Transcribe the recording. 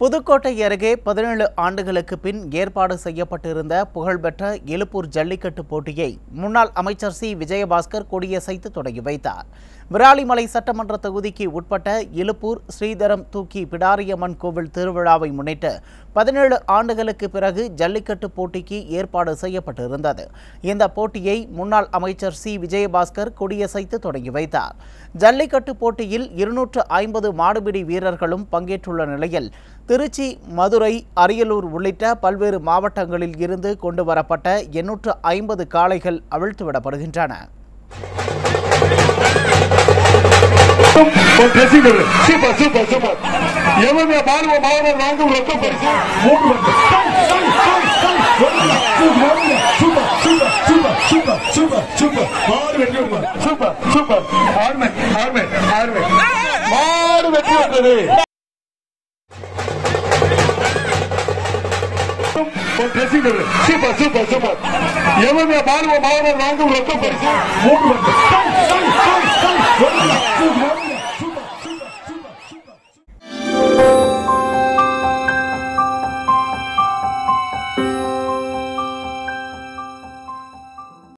புதுக்கோட்டை அருகே பதினேழு ஆண்டுகளுக்கு பின் ஏற்பாடு செய்யப்பட்டிருந்த புகழ்பெற்ற எழுப்பூர் ஜல்லிக்கட்டு போட்டியை முன்னாள் அமைச்சர் சி விஜயபாஸ்கர் கொடியசைத்து தொடங்கி வைத்தார் விராலிமலை சட்டமன்ற தொகுதிக்கு உட்பட்ட எழுப்பூர் ஸ்ரீதரம் தூக்கி பிடாரியம்மன் கோவில் திருவிழாவை முன்னிட்டு பதினேழு ஆண்டுகளுக்கு பிறகு ஜல்லிக்கட்டு போட்டிக்கு ஏற்பாடு செய்யப்பட்டிருந்தது இந்த போட்டியை முன்னாள் அமைச்சர் சி விஜயபாஸ்கர் கொடியசைத்து தொடங்கி வைத்தார் ஜல்லிக்கட்டு போட்டியில் இருநூற்று ஐம்பது மாடுபிடி வீரர்களும் பங்கேற்றுள்ள நிலையில் திருச்சி மதுரை அரியலூர் உள்ளிட்ட பல்வேறு மாவட்டங்களில் இருந்து கொண்டு வரப்பட்ட எண்ணூற்று ஐம்பது காளைகள் அவிழ்த்துவிடப்படுகின்றன ஒரு dressing table. Super super super எவங்க பாலுவ மாவட்டம் நான்கு ரொக்க பரிசு மூன்று வந்து super super super super super super மாடு வெற்றி பெற்றது. சூப்பர் சூப்பர் ஆர்மை ஆர்மை ஆர்மை மாடு வெற்றி பெற்றது ஒரு dressing table. Super super super எவங்க பாலுவ மாவட்டம் நான்கு ரொக்க பரிசு மூன்று வந்து